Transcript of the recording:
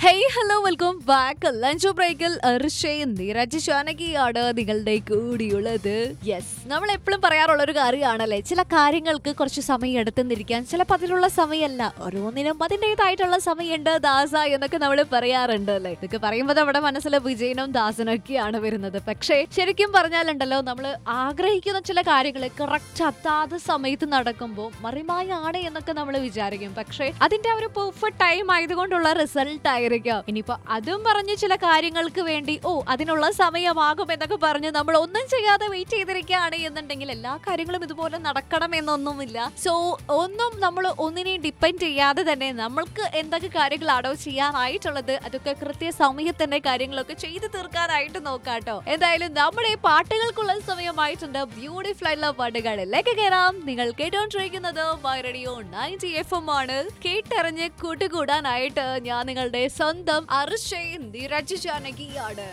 hey hello welcome back lunch ബ്രേക്കിൽ ഋഷയും നീരജ് ഷാനകിയാണ് നിങ്ങളുടെ കൂടിയുള്ളത് യെസ് നമ്മൾ എപ്പോഴും പറയാറുള്ള ഒരു കാര്യമാണല്ലേ ചില കാര്യങ്ങൾക്ക് കുറച്ച് സമയം എടുത്തെന്നിരിക്കാൻ ചിലപ്പോൾ അതിനുള്ള സമയമല്ല ഓരോന്നിനും അതിൻ്റെതായിട്ടുള്ള സമയമുണ്ട് ദാസ എന്നൊക്കെ നമ്മൾ പറയാറുണ്ട് അല്ലേ ഇതൊക്കെ പറയുമ്പോൾ നമ്മുടെ മനസ്സിൽ വിജയനും ദാസനും ഒക്കെയാണ് വരുന്നത് പക്ഷേ ശരിക്കും പറഞ്ഞാലുണ്ടല്ലോ നമ്മൾ ആഗ്രഹിക്കുന്ന ചില കാര്യങ്ങൾ കറക്റ്റ് അതാത് സമയത്ത് നടക്കുമ്പോൾ മറിമായാണ് എന്നൊക്കെ നമ്മൾ വിചാരിക്കും പക്ഷേ അതിന്റെ ആ ഒരു പെർഫെക്റ്റ് ടൈം ആയതുകൊണ്ടുള്ള റിസൾട്ട് ആയിരിക്കും ഇനിയിപ്പോ അതും പറഞ്ഞ് ചില കാര്യങ്ങൾക്ക് വേണ്ടി ഓ അതിനുള്ള സമയമാകും എന്നൊക്കെ പറഞ്ഞ് നമ്മൾ ഒന്നും ചെയ്യാതെ വെയിറ്റ് ചെയ്തിരിക്കുകയാണ് എന്നുണ്ടെങ്കിൽ എല്ലാ കാര്യങ്ങളും ഇതുപോലെ നടക്കണം എന്നൊന്നുമില്ല സോ ഒന്നും നമ്മൾ ഒന്നിനെയും ഡിപ്പെൻഡ് ചെയ്യാതെ തന്നെ നമ്മൾക്ക് എന്തൊക്കെ കാര്യങ്ങളാണോ ചെയ്യാനായിട്ടുള്ളത് അതൊക്കെ കൃത്യ സമയത്തിന്റെ കാര്യങ്ങളൊക്കെ ചെയ്തു തീർക്കാനായിട്ട് നോക്കാട്ടോ എന്തായാലും നമ്മുടെ ഈ പാട്ടുകൾക്കുള്ള സമയമായിട്ടുണ്ട് ബ്യൂട്ടിഫുൾ ആയിട്ടുള്ള പാട്ടുകളിലേക്ക് കയറാം നിങ്ങൾ കേട്ടോണ്ടിരിക്കുന്നത് my radio ninety F M ആണ് കേട്ടറിഞ്ഞ് കൂട്ടുകൂടാനായിട്ട് ഞാൻ നിങ്ങളുടെ സ്വന്തം അർഷയും നിരജ് ജാനകിയാണ്